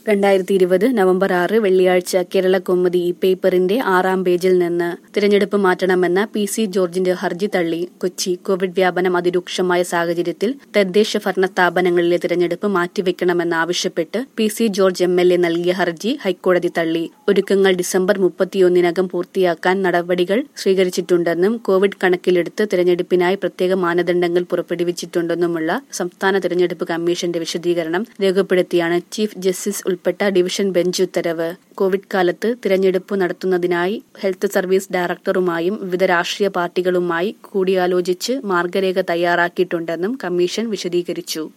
രണ്ടായിരത്തി ഇരുപത് നവംബർ ആറ് വെള്ളിയാഴ്ച കേരള കൗമുദി ഈ പേപ്പറിന്റെ ആറാം പേജിൽ നിന്ന് തിരഞ്ഞെടുപ്പ് മാറ്റണമെന്ന പി സി ജോർജിന്റെ ഹർജി തള്ളി കൊച്ചി കോവിഡ് വ്യാപനം അതിരൂക്ഷമായ സാഹചര്യത്തിൽ തദ്ദേശ ഭരണ സ്ഥാപനങ്ങളിലെ തിരഞ്ഞെടുപ്പ് മാറ്റിവെക്കണമെന്നാവശ്യപ്പെട്ട് P C George M L A നൽകിയ ഹർജി ഹൈക്കോടതി തള്ളി ഒരുക്കങ്ങൾ ഡിസംബർ മുപ്പത്തിയൊന്നിനകം പൂർത്തിയാക്കാൻ നടപടികൾ സ്വീകരിച്ചിട്ടുണ്ടെന്നും കോവിഡ് കണക്കിലെടുത്ത് തിരഞ്ഞെടുപ്പിനായി പ്രത്യേക മാനദണ്ഡങ്ങൾ പുറപ്പെടുവിച്ചിട്ടുണ്ടെന്നുമുള്ള സംസ്ഥാന തിരഞ്ഞെടുപ്പ് കമ്മീഷന്റെ വിശദീകരണം രേഖപ്പെടുത്തിയാണ് ചീഫ് ജസ്റ്റിസ് ഉൾപ്പെട്ട ഡിവിഷൻ ബെഞ്ച് ഉത്തരവ് കോവിഡ് കാലത്ത് തിരഞ്ഞെടുപ്പ് നടത്തുന്നതിനായി ഹെൽത്ത് സർവീസ് ഡയറക്ടറുമായും വിവിധ രാഷ്ട്രീയ പാർട്ടികളുമായി കൂടിയാലോചിച്ച് മാർഗരേഖ തയ്യാറാക്കിയിട്ടുണ്ടെന്നും കമ്മീഷൻ വിശദീകരിച്ചു